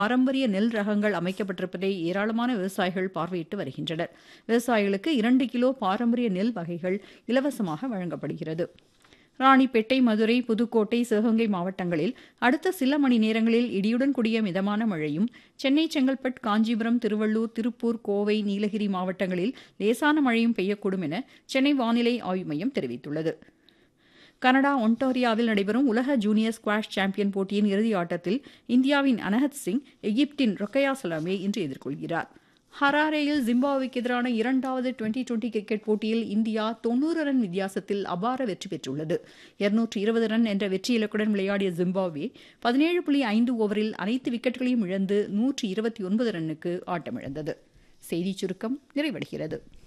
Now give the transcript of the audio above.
பாரம்பரிய நெல் ரகங்கள் அமைக்கப்பட்டிருப்பதை ஏராளமான விவசாயிகள் பார்வையிட்டு வருகின்றனர் விவசாயிகளுக்கு இரண்டு கிலோ பாரம்பரிய நெல் வகைகள் இலவசமாக வழங்கப்படுகிறது ராணிப்பேட்டை மதுரை புதுக்கோட்டை சிவகங்கை மாவட்டங்களில் அடுத்த சில மணி நேரங்களில் இடியுடன் கூடிய மிதமான மழையும் சென்னை செங்கல்பட்டு காஞ்சிபுரம் திருவள்ளூர் திருப்பூர் கோவை நீலகிரி மாவட்டங்களில் லேசான மழையும் பெய்யக்கூடும் என சென்னை வானிலை ஆய்வு மையம் தெரிவித்துள்ளது கனடா ஒன்டாரியாவில் நடைபெறும் உலக ஜூனியர் ஸ்குவாஷ் சாம்பியன் போட்டியின் இறுதி ஆட்டத்தில் இந்தியாவின் அனஹத் சிங் எகிப்தின் ரொக்கையா சலாமே இன்று எதிர்கொள்கிறார் ஹராரேயில் ஜிம்பாப்வேக்கு எதிரான இரண்டாவது டுவெண்டி டுவெண்டி கிரிக்கெட் போட்டியில் இந்தியா தொன்னூறு ரன் வித்தியாசத்தில் அபார வெற்றி பெற்றுள்ளது இருநூற்று இருபது ரன் என்ற வெற்றி இலக்குடன் விளையாடிய ஜிம்பாப்வே பதினேழு புள்ளி ஐந்து ஓவரில் அனைத்து விக்கெட்டுகளையும் இழந்து நூற்று இருபத்தி ஒன்பது ரன்னுக்கு ஆட்டமிழந்தது செய்திச் சுருக்கம் நிறைவடைகிறது